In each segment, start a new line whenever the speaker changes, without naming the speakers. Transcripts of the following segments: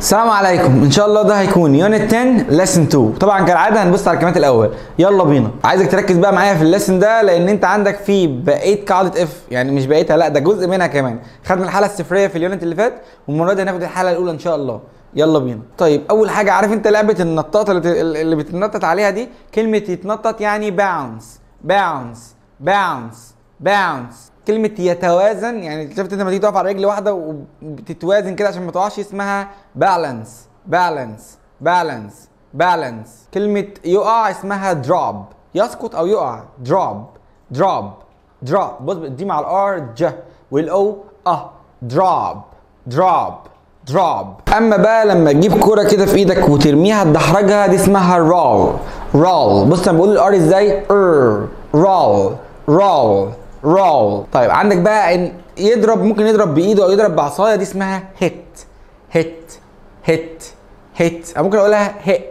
السلام عليكم ان شاء الله ده هيكون يونت 10 ليسن 2 طبعا كالعاده هنبص على الكلمات الاول يلا بينا عايزك تركز بقى معايا في الليسن ده لان انت عندك فيه بقيه قاعده اف يعني مش بقيتها لا ده جزء منها كمان خدنا الحاله الصفريه في اليونت اللي فات والمره دي هناخد الحاله الاولى ان شاء الله يلا بينا طيب اول حاجه عارف انت لعبه النطاطه اللي, بت- اللي بتتنطط عليها دي كلمه يتنطط يعني باونس باونس باونس باونس كلمة يتوازن يعني شفت انت لما تيجي تقف على رجل واحدة وبتتوازن كده عشان ما تقعش اسمها بالانس بالانس بالانس بالانس كلمة يقع اسمها دروب يسقط او يقع دروب دروب دروب بص دي مع الار ج والاو اه دروب دروب دروب اما بقى لما تجيب كرة كده في ايدك وترميها تدحرجها دي اسمها رول رول بص انا بقول الار ازاي ار رول رول رول طيب عندك بقى ان يضرب ممكن يضرب بايده او يضرب بعصايه دي اسمها هيت هيت هيت هيت او ممكن اقولها هي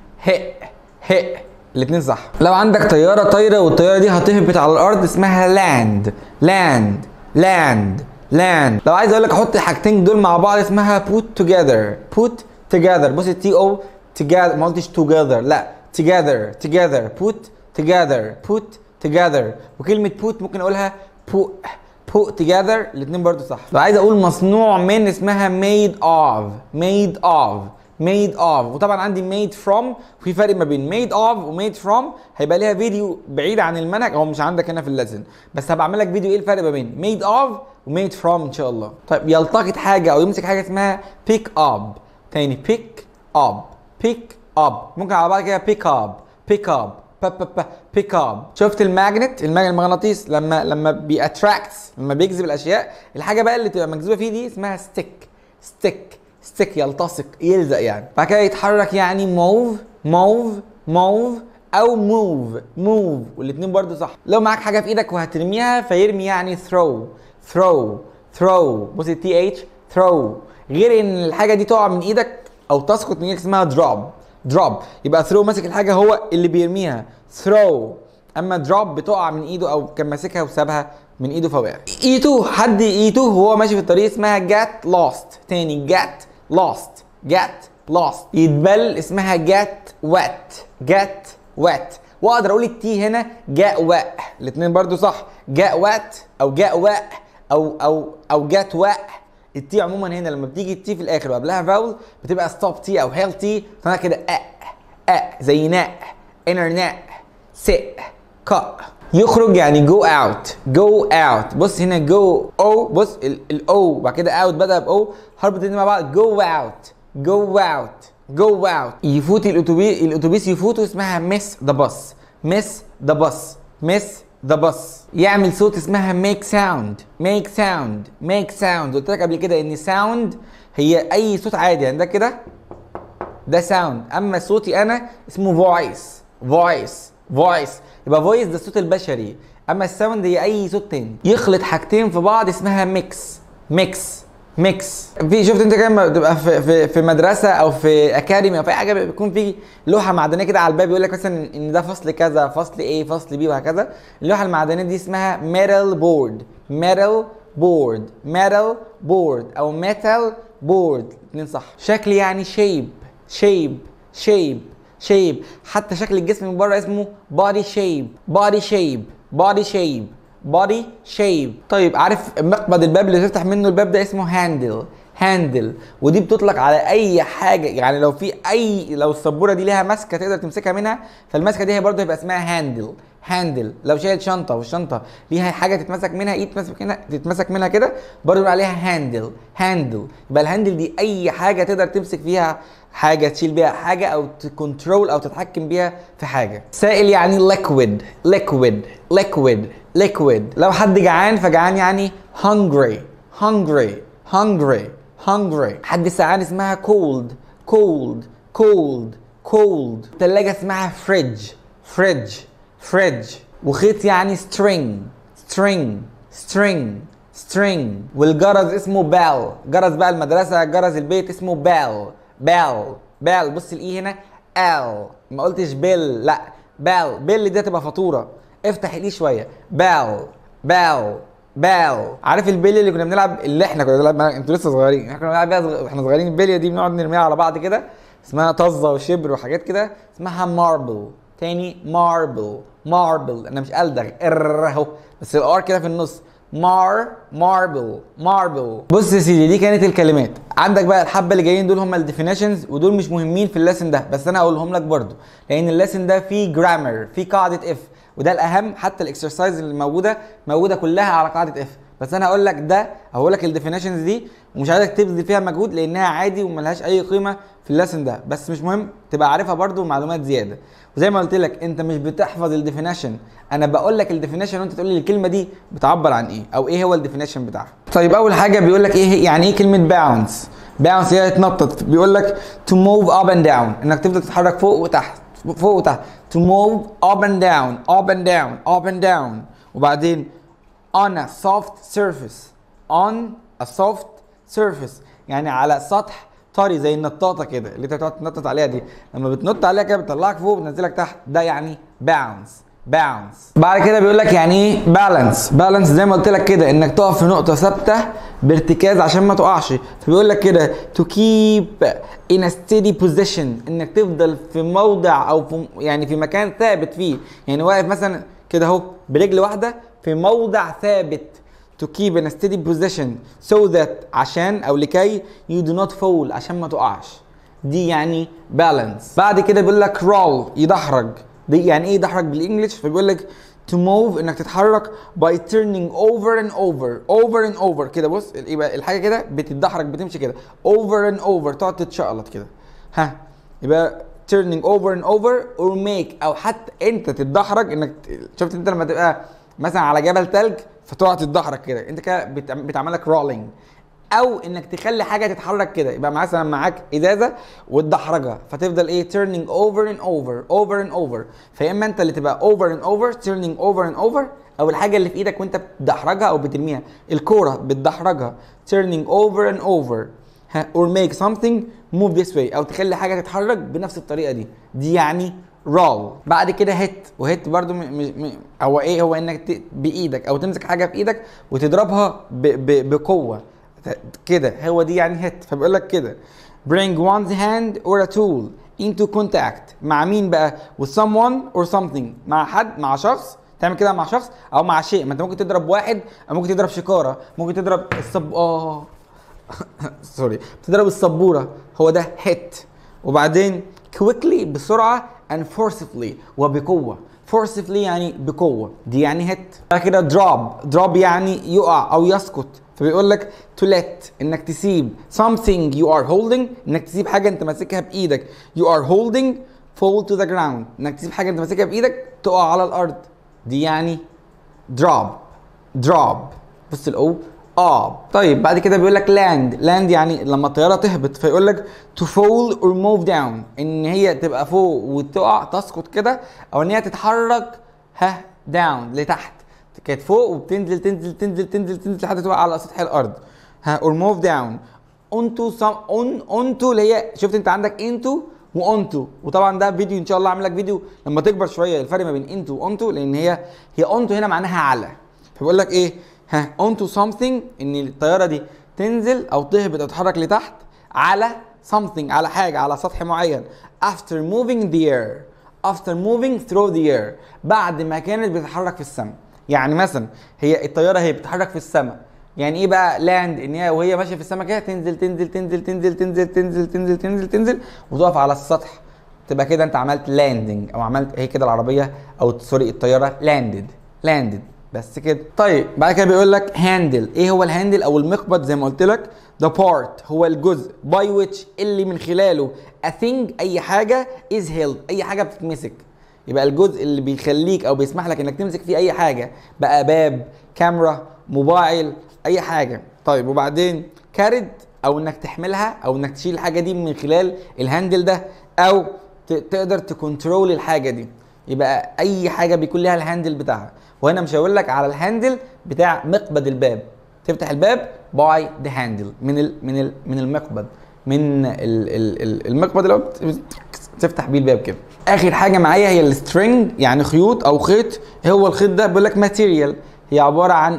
هي هي الاثنين صح لو عندك طياره طايره والطياره دي هتهبط على الارض اسمها لاند لاند لاند لاند لو عايز اقول لك حط الحاجتين دول مع بعض اسمها put together put together بص تي او together ما قلتش together لا together together put together put together وكلمة put ممكن اقولها put put together الاتنين برضو صح لو عايز اقول مصنوع من اسمها made of made of made of وطبعا عندي made from وفي فرق ما بين made of و made from هيبقى ليها فيديو بعيد عن المنهج هو مش عندك هنا في الليسن بس هبعمل لك فيديو ايه الفرق ما بين made of و made from ان شاء الله طيب يلتقط حاجه او يمسك حاجه اسمها pick up تاني pick up pick up ممكن على بعض كده pick up pick up ب ب ب pick up شفت الماجنت الماجنت المغناطيس لما لما بيأتراكتس لما بيجذب الاشياء الحاجه بقى اللي تبقى مجذوبه فيه دي اسمها stick stick ستيك يلتصق يلزق يعني بعد كده يتحرك يعني موف موف موف او موف موف والاثنين برضو صح لو معاك حاجه في ايدك وهترميها فيرمي يعني ثرو ثرو ثرو بص التي اتش ثرو غير ان الحاجه دي تقع من ايدك او تسقط من ايدك اسمها دروب دروب يبقى ثرو ماسك الحاجه هو اللي بيرميها ثرو اما دروب بتقع من ايده او كان ماسكها وسابها من ايده فوقعت ايتو حد ايتو وهو ماشي في الطريق اسمها جات لوست تاني جات لوست جات لوست يتبل اسمها جات وات جات وات واقدر اقول التي هنا جاء واء الاثنين برضو صح جاء وات او جاء واء او او او جات واء التي عموما هنا لما بتيجي التي في الاخر وقبلها فاول بتبقى ستوب تي او هيل تي فانا كده أ أ زي ناء انر ناء س ك يخرج يعني جو اوت جو اوت بص هنا جو او بص الاو بعد كده اوت بدا باو هربط الاثنين مع بعض جو اوت جو اوت جو اوت يفوت الاتوبيس الاتوبيس يفوت اسمها مس ذا باص مس ذا باص مس ذا باص يعمل صوت اسمها ميك ساوند ميك ساوند ميك ساوند قلت لك قبل كده ان ساوند هي اي صوت عادي يعني ده كده ده ساوند اما صوتي انا اسمه فويس فويس فويس يبقى فويس ده الصوت البشري اما الساوند هي اي صوت تاني يخلط حاجتين في بعض اسمها ميكس ميكس ميكس في شفت انت كده لما بتبقى في, في, في مدرسه او في اكاديمي او في أي حاجه بيكون في لوحه معدنيه كده على الباب يقول لك مثلا ان ده فصل كذا فصل ايه فصل بي وهكذا اللوحه المعدنيه دي اسمها ميتال بورد ميتال بورد ميتال بورد او ميتال بورد الاثنين صح شكل يعني شيب شيب شيب شيب حتى شكل الجسم من بره اسمه بودي شيب بودي شيب بودي شيب بودي شيب طيب عارف مقبض الباب اللي تفتح منه الباب ده اسمه هاندل هاندل ودي بتطلق على اي حاجه يعني لو في اي لو السبوره دي ليها ماسكه تقدر تمسكها منها فالماسكه دي هي برضه هيبقى اسمها هاندل هاندل لو شايل شنطه والشنطه ليها حاجه تتمسك منها ايد تتمسك منها تتمسك منها كده برضه بيقول عليها هاندل هاندل يبقى الهاندل دي اي حاجه تقدر تمسك فيها حاجه تشيل بيها حاجه او تكنترول او تتحكم بيها في حاجه سائل يعني liquid liquid liquid liquid لو حد جعان فجعان يعني hungry hungry hungry hungry حد سعان اسمها cold cold cold cold تلاجة اسمها fridge fridge fridge وخيط يعني string string string string والجرس اسمه bell جرس بقى المدرسة جرس البيت اسمه bell bell bell بص الاي هنا ال ما قلتش بيل لا بال بيل دي تبقى فاتورة افتح الاي شوية bell bell بال عارف البليه اللي كنا بنلعب اللي احنا كنا بنلعب انتوا لسه صغيرين احنا كنا بنلعب بيها صغ- واحنا صغيرين البليه دي بنقعد نرميها على بعض كده اسمها طزه وشبر وحاجات كده اسمها ماربل تاني ماربل ماربل انا مش الدغ ار اهو بس الار كده في النص مار ماربل ماربل بص يا سيدي دي كانت الكلمات عندك بقى الحبه اللي جايين دول هم الديفينيشنز ودول مش مهمين في الليسن ده بس انا هقولهم لك برضو لان الليسن ده فيه جرامر فيه قاعده اف وده الاهم حتى الاكسرسايز اللي موجوده موجوده كلها على قاعده اف بس انا هقول لك ده هقول لك الديفينيشنز دي ومش عايزك تبذل فيها مجهود لانها عادي وملهاش اي قيمه في الليسن ده بس مش مهم تبقى عارفها برضو معلومات زياده وزي ما قلت لك انت مش بتحفظ الديفينيشن انا بقول لك الديفينيشن وانت تقول لي الكلمه دي بتعبر عن ايه او ايه هو الديفينيشن بتاعها طيب اول حاجه بيقول لك ايه يعني ايه كلمه باونس باونس هي يتنطط بيقول لك to move up and down انك تفضل تتحرك فوق وتحت فوق وتحت to move up and down up and down up and down وبعدين on a soft surface on a soft surface يعني على سطح طري زي النطاطه كده اللي انت بتقعد تنطط عليها دي لما بتنط عليها كده بتطلعك فوق وبتنزلك تحت ده يعني باونس باونس بعد كده بيقول لك يعني ايه بالانس بالانس زي ما قلت لك كده انك تقف في نقطه ثابته بارتكاز عشان ما تقعش فبيقول لك كده to keep in a steady position انك تفضل في موضع او في يعني في مكان ثابت فيه يعني واقف مثلا كده اهو برجل واحده في موضع ثابت to keep in a steady position so that عشان او لكي you do not fall عشان ما تقعش دي يعني balance بعد كده بيقول لك roll يدحرج دي يعني ايه يدحرج بالانجلش فبيقول لك to move انك تتحرك by turning over and over over and over كده بص يبقى الحاجه كده بتتدحرج بتمشي كده over and over تقعد تتشقلط كده ها يبقى turning over and over or make او حتى انت تتدحرج انك شفت انت لما تبقى مثلا على جبل تلج فتقعد تتدحرج كده انت كده بتعم- بتعمل لك رولينج او انك تخلي حاجه تتحرك كده يبقى مثلا معاك ازازه وتدحرجها فتفضل ايه turning over and over over and over فيا اما انت اللي تبقى over and over turning over and over او الحاجه اللي في ايدك وانت بتدحرجها او بترميها الكوره بتدحرجها turning over and over ها or make something move this way او تخلي حاجه تتحرك بنفس الطريقه دي دي يعني roll بعد كده هيت وهيت برضو م... م... م... هو ايه هو انك ت... بايدك او تمسك حاجه في ايدك وتضربها ب... ب... بقوه ت- كده هو دي يعني هيت فبيقول لك كده bring one's hand or a tool into contact مع مين بقى with someone or something مع حد مع شخص تعمل كده مع شخص او مع شيء ما انت ممكن تضرب واحد او ممكن تضرب شكاره ممكن تضرب الصب اه سوري بتضرب السبوره هو ده هيت وبعدين quickly بسرعه and forcefully وبقوه forcefully يعني بقوه دي يعني هيت بعد كده drop drop يعني يقع او يسقط فبيقول لك to let انك تسيب something you are holding انك تسيب حاجه انت ماسكها بايدك you are holding fall to the ground انك تسيب حاجه انت ماسكها بايدك تقع على الارض دي يعني drop drop بص الاو اه طيب بعد كده بيقول لك لاند لاند يعني لما الطياره تهبط فيقول لك to fall or move down ان هي تبقى فوق وتقع تسقط كده او ان هي تتحرك ها داون لتحت كانت فوق وبتنزل تنزل تنزل تنزل تنزل لحد تقع على سطح الارض ها or move down onto some on onto اللي هي شفت انت عندك into وانتو وطبعا ده فيديو ان شاء الله اعمل لك فيديو لما تكبر شويه الفرق ما بين انتو وانتو لان هي هي انتو هنا معناها على فبيقول لك ايه ها onto something ان الطياره دي تنزل او تهبط او تتحرك لتحت على something على حاجه على سطح معين after moving the air after moving through the air بعد ما كانت بتتحرك في السماء يعني مثلا هي الطياره هي بتتحرك في السماء يعني ايه بقى لاند ان هي وهي ماشيه في السماء كده تنزل تنزل تنزل تنزل تنزل تنزل تنزل تنزل تنزل وتقف على السطح تبقى كده انت عملت لاندنج او عملت هي كده العربيه او سوري الطياره لاندد لاندد بس كده طيب بعد كده بيقول لك هاندل ايه هو الهاندل او المقبض زي ما قلت لك the part هو الجزء by which اللي من خلاله a thing اي حاجه is held اي حاجه بتتمسك يبقى الجزء اللي بيخليك او بيسمح لك انك تمسك فيه اي حاجه بقى باب كاميرا موبايل اي حاجه طيب وبعدين كارد او انك تحملها او انك تشيل الحاجه دي من خلال الهاندل ده او ت- تقدر تكنترول الحاجه دي يبقى اي حاجه بيكون لها الهاندل بتاعها وهنا مش هقول لك على الهاندل بتاع مقبض الباب تفتح الباب باي ذا هاندل من ال من ال من المقبض من ال ال ال المقبض اللي هو بت- تفتح بيه الباب كده اخر حاجه معايا هي السترنج يعني خيوط او خيط هو الخيط ده بيقول لك ماتيريال هي عباره عن ايه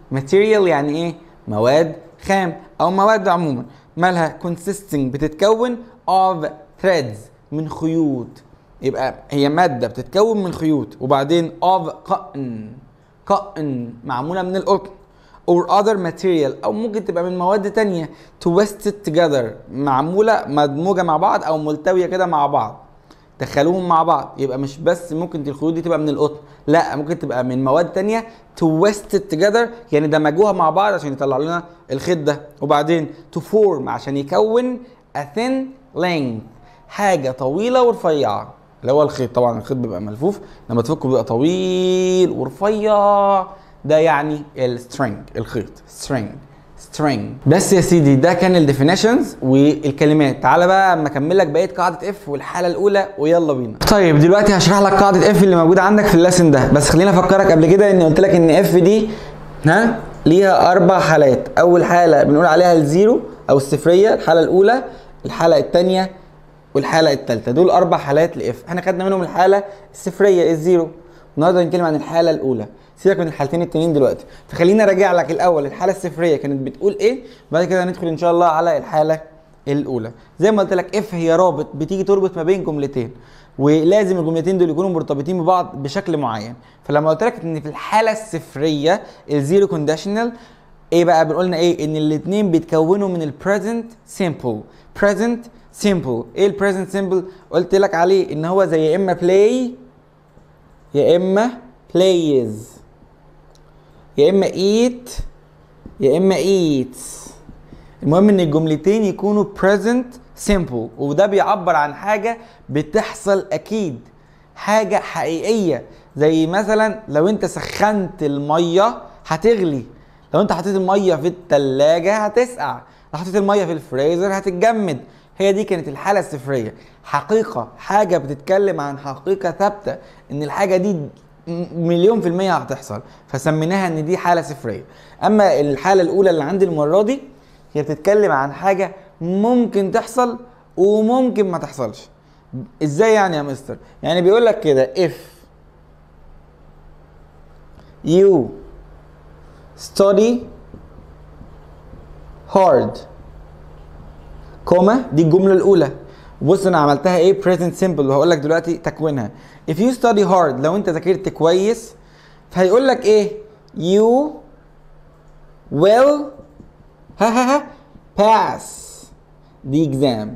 material يعني ايه مواد خام او مواد عموما مالها consisting بتتكون of threads من خيوط يبقى هي مادة بتتكون من خيوط وبعدين of قطن قطن معمولة من القطن or other material او ممكن تبقى من مواد تانية twisted together معمولة مدموجة مع بعض او ملتوية كده مع بعض دخلوهم مع بعض يبقى مش بس ممكن دي الخيوط دي تبقى من القطن لا ممكن تبقى من مواد تانية twisted together يعني دمجوها مع بعض عشان يطلع لنا الخيط ده وبعدين to form عشان يكون a thin length حاجة طويلة ورفيعة اللي هو الخيط طبعا الخيط بيبقى ملفوف لما تفكه بيبقى طويل ورفيع ده يعني السترينج الخيط string string بس يا سيدي ده كان الديفينيشنز والكلمات تعالى بقى اما اكمل لك بقيه قاعده اف والحاله الاولى ويلا بينا طيب دلوقتي هشرح لك قاعده اف اللي موجوده عندك في الليسن ده بس خليني افكرك قبل كده اني قلت لك ان اف دي ها ليها اربع حالات اول حاله بنقول عليها الزيرو او الصفريه الحاله الاولى الحاله الثانيه والحاله الثالثه دول اربع حالات لاف احنا خدنا منهم الحاله الصفريه الزيرو النهارده هنتكلم عن الحاله الاولى سيبك من الحالتين التانيين دلوقتي فخليني اراجع لك الاول الحاله الصفريه كانت بتقول ايه بعد كده هندخل ان شاء الله على الحاله الاولى زي ما قلت لك اف هي رابط بتيجي تربط ما بين جملتين ولازم الجملتين دول يكونوا مرتبطين ببعض بشكل معين فلما قلت لك ان في الحاله الصفريه الزيرو كونديشنال ايه بقى بنقولنا ايه ان الاثنين بيتكونوا من البريزنت سيمبل بريزنت سيمبل ايه البريزنت سيمبل قلت لك عليه ان هو زي يا اما بلاي يا اما بلايز يا اما eat يا اما eats المهم ان الجملتين يكونوا present simple وده بيعبر عن حاجه بتحصل اكيد حاجه حقيقيه زي مثلا لو انت سخنت الميه هتغلي لو انت حطيت الميه في التلاجة هتسقع لو حطيت الميه في الفريزر هتتجمد هي دي كانت الحاله الصفريه حقيقه حاجه بتتكلم عن حقيقه ثابته ان الحاجه دي مليون في المية هتحصل فسميناها ان دي حالة صفرية اما الحالة الاولى اللي عندي المرة دي هي بتتكلم عن حاجة ممكن تحصل وممكن ما تحصلش ازاي يعني يا مستر يعني بيقول لك كده if you study hard كوما دي الجملة الأولى بص أنا عملتها إيه present simple وهقول لك دلوقتي تكوينها if you study hard لو أنت ذاكرت كويس فهيقول لك إيه you will ها ها ها pass the exam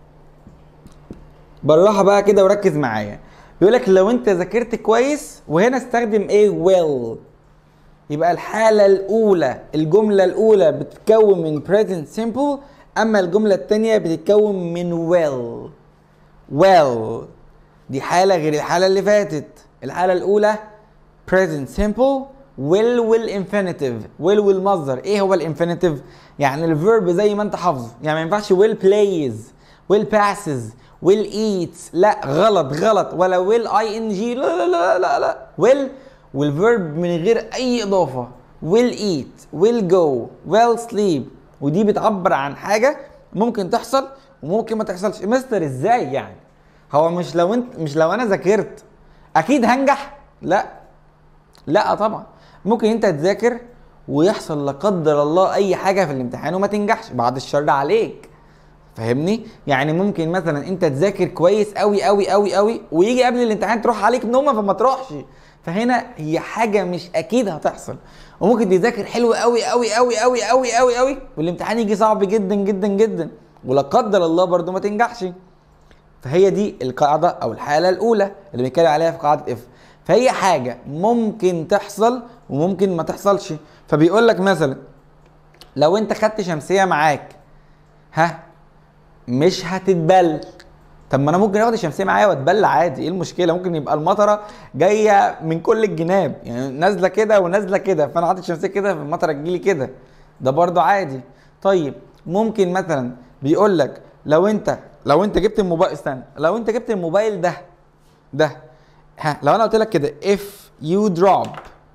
بالراحة بقى كده وركز معايا بيقول لك لو أنت ذاكرت كويس وهنا استخدم إيه will يبقى الحالة الأولى الجملة الأولى بتتكون من present simple أما الجملة التانية بتتكون من well well دي حالة غير الحالة اللي فاتت الحالة الأولى present simple will will infinitive will will مصدر ايه هو الانفينيتيف يعني الفيرب زي ما انت حافظه يعني ما ينفعش will plays will passes will eats لا غلط غلط ولا will ing لا لا لا لا لا will والفيرب من غير اي اضافه will eat will go will sleep ودي بتعبر عن حاجه ممكن تحصل وممكن ما تحصلش مستر ازاي يعني هو مش لو انت مش لو انا ذاكرت اكيد هنجح لا لا طبعا ممكن انت تذاكر ويحصل لا قدر الله اي حاجه في الامتحان وما تنجحش بعد الشر عليك فاهمني يعني ممكن مثلا انت تذاكر كويس قوي قوي قوي قوي ويجي قبل الامتحان تروح عليك نومه فما تروحش فهنا هي حاجه مش اكيد هتحصل وممكن تذاكر حلو قوي قوي قوي قوي قوي قوي قوي والامتحان يجي صعب جدا جدا جدا ولا قدر الله برضو ما تنجحش فهي دي القاعده او الحاله الاولى اللي بنتكلم عليها في قاعده اف فهي حاجه ممكن تحصل وممكن ما تحصلش فبيقول لك مثلا لو انت خدت شمسيه معاك ها مش هتتبل طب ما انا ممكن اخد الشمسيه معايا واتبل عادي ايه المشكله ممكن يبقى المطره جايه من كل الجناب يعني نازله كده ونازله كده فانا حاطط الشمسيه كده فالمطره تجيلي كده ده برضو عادي طيب ممكن مثلا بيقول لك لو انت لو انت جبت الموبايل استنى لو انت جبت الموبايل ده ده ها لو انا قلت لك كده if you drop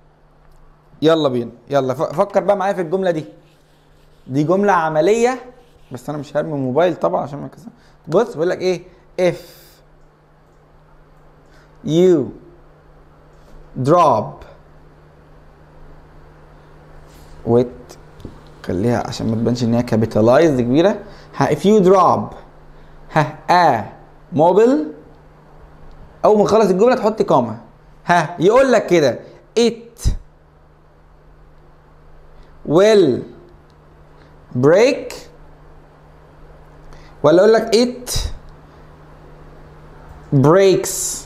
يلا بينا يلا فكر بقى معايا في الجمله دي دي جمله عمليه بس انا مش هرمي الموبايل طبعا عشان ما كسر بص بيقول لك ايه if you drop ويت خليها عشان ما تبانش ان هي كابيتالايزد كبيره ها if you drop ها a mobile اول ما تخلص الجمله تحط كوما ها يقول لك كده it will break ولا اقول لك it breaks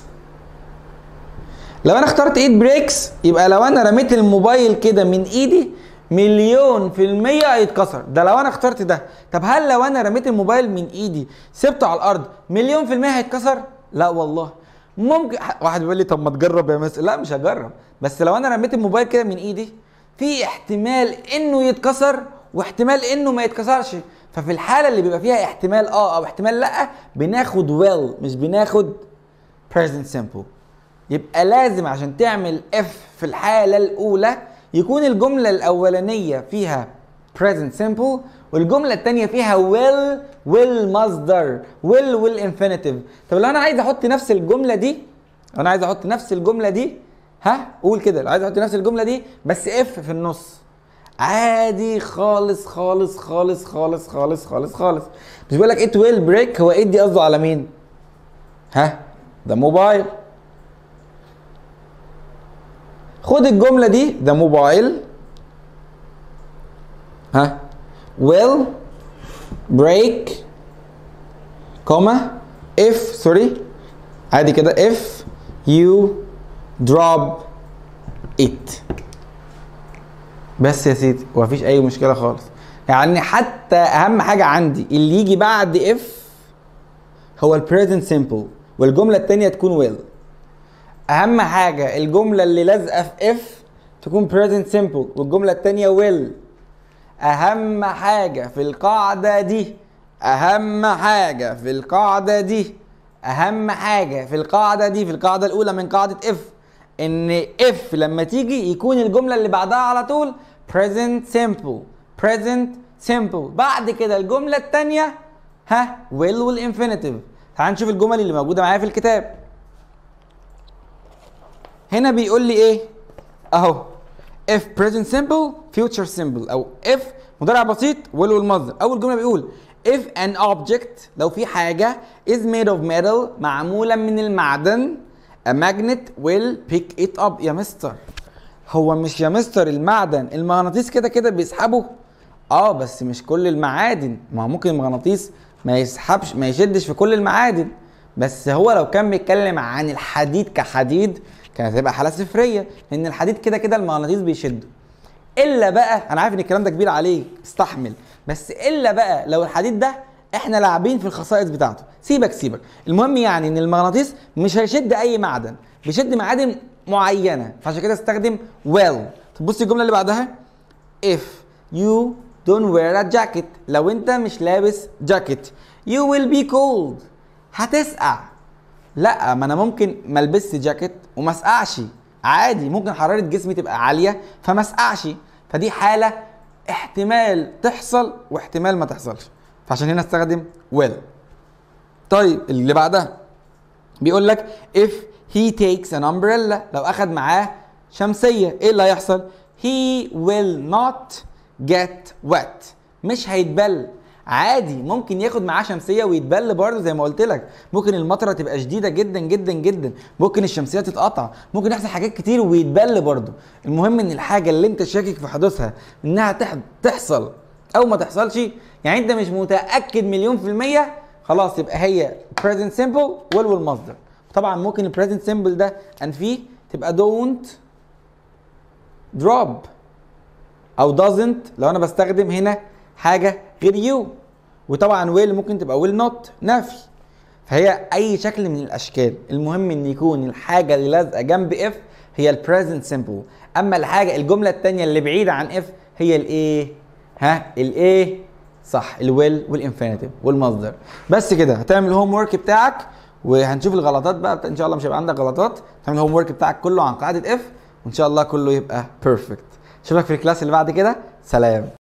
لو انا اخترت ايد بريكس يبقى لو انا رميت الموبايل كده من ايدي مليون في المية هيتكسر ده لو انا اخترت ده طب هل لو انا رميت الموبايل من ايدي سبته على الارض مليون في المية هيتكسر لا والله ممكن واحد بيقول لي طب ما تجرب يا مس لا مش هجرب بس لو انا رميت الموبايل كده من ايدي في احتمال انه يتكسر واحتمال انه ما يتكسرش ففي الحاله اللي بيبقى فيها احتمال اه او احتمال لا بناخد will مش بناخد present simple يبقى لازم عشان تعمل اف في الحاله الاولى يكون الجمله الاولانيه فيها present simple والجمله الثانيه فيها will will مصدر will will infinitive طب لو انا عايز احط نفس الجمله دي لو انا عايز احط نفس الجمله دي ها قول كده لو عايز احط نفس الجمله دي بس اف في النص عادي خالص خالص خالص خالص خالص خالص خالص مش بيقول لك it will break هو it دي قصده على مين ها ده موبايل خد الجمله دي ده موبايل ها will break كوما if سوري عادي كده if you drop it بس يا سيدي ومفيش اي مشكله خالص يعني حتى اهم حاجه عندي اللي يجي بعد if هو البريزنت سيمبل والجمله الثانيه تكون will اهم حاجه الجمله اللي لازقه في if تكون present simple والجمله الثانيه will اهم حاجه في القاعده دي اهم حاجه في القاعده دي اهم حاجه في القاعده دي في القاعده الاولى من قاعده if ان if لما تيجي يكون الجمله اللي بعدها على طول present simple present simple بعد كده الجمله الثانيه ها will والinfinitive تعال نشوف الجمل اللي موجوده معايا في الكتاب هنا بيقول لي ايه اهو if present simple future simple او if مضارع بسيط will والمصدر اول جمله بيقول if an object لو في حاجه is made of metal معموله من المعدن a magnet will pick it up يا مستر هو مش يا مستر المعدن المغناطيس كده كده بيسحبه اه بس مش كل المعادن ما هو ممكن المغناطيس ما يسحبش ما يشدش في كل المعادن بس هو لو كان بيتكلم عن الحديد كحديد كانت هتبقى حاله صفريه لان الحديد كده كده المغناطيس بيشده الا بقى انا عارف ان الكلام ده كبير عليك استحمل بس الا بقى لو الحديد ده احنا لاعبين في الخصائص بتاعته سيبك سيبك المهم يعني ان المغناطيس مش هيشد اي معدن بيشد معادن معينه فعشان كده استخدم well طب بص الجمله اللي بعدها if you don't wear a jacket لو انت مش لابس جاكيت you will be cold هتسقع لا ما انا ممكن ما البسش جاكيت وما اسقعش عادي ممكن حراره جسمي تبقى عاليه فما اسقعش فدي حاله احتمال تحصل واحتمال ما تحصلش فعشان هنا استخدم will طيب اللي بعدها بيقول لك if he takes an umbrella لو اخد معاه شمسيه ايه اللي هيحصل he will not get wet مش هيتبل عادي ممكن ياخد معاه شمسيه ويتبل برضه زي ما قلت لك ممكن المطره تبقى شديده جدا جدا جدا ممكن الشمسيه تتقطع ممكن يحصل حاجات كتير ويتبل برضه المهم ان الحاجه اللي انت شاكك في حدوثها انها تح- تحصل او ما تحصلش يعني انت مش متاكد مليون في الميه خلاص يبقى هي present simple will والمصدر طبعا ممكن ال present simple ده انفيه تبقى don't drop او doesn't لو انا بستخدم هنا حاجه غير you وطبعا will ممكن تبقى will not نفي فهي اي شكل من الاشكال المهم ان يكون الحاجه اللي لازقه جنب if هي ال present simple اما الحاجه الجمله الثانيه اللي بعيده عن if هي الايه ها الايه صح الويل والانفينيتيف والمصدر بس كده هتعمل الهوم ورك بتاعك وهنشوف الغلطات بقى ان شاء الله مش هيبقى عندك غلطات تعمل الهوم ورك بتاعك كله عن قاعده اف وان شاء الله كله يبقى بيرفكت اشوفك في الكلاس اللي بعد كده سلام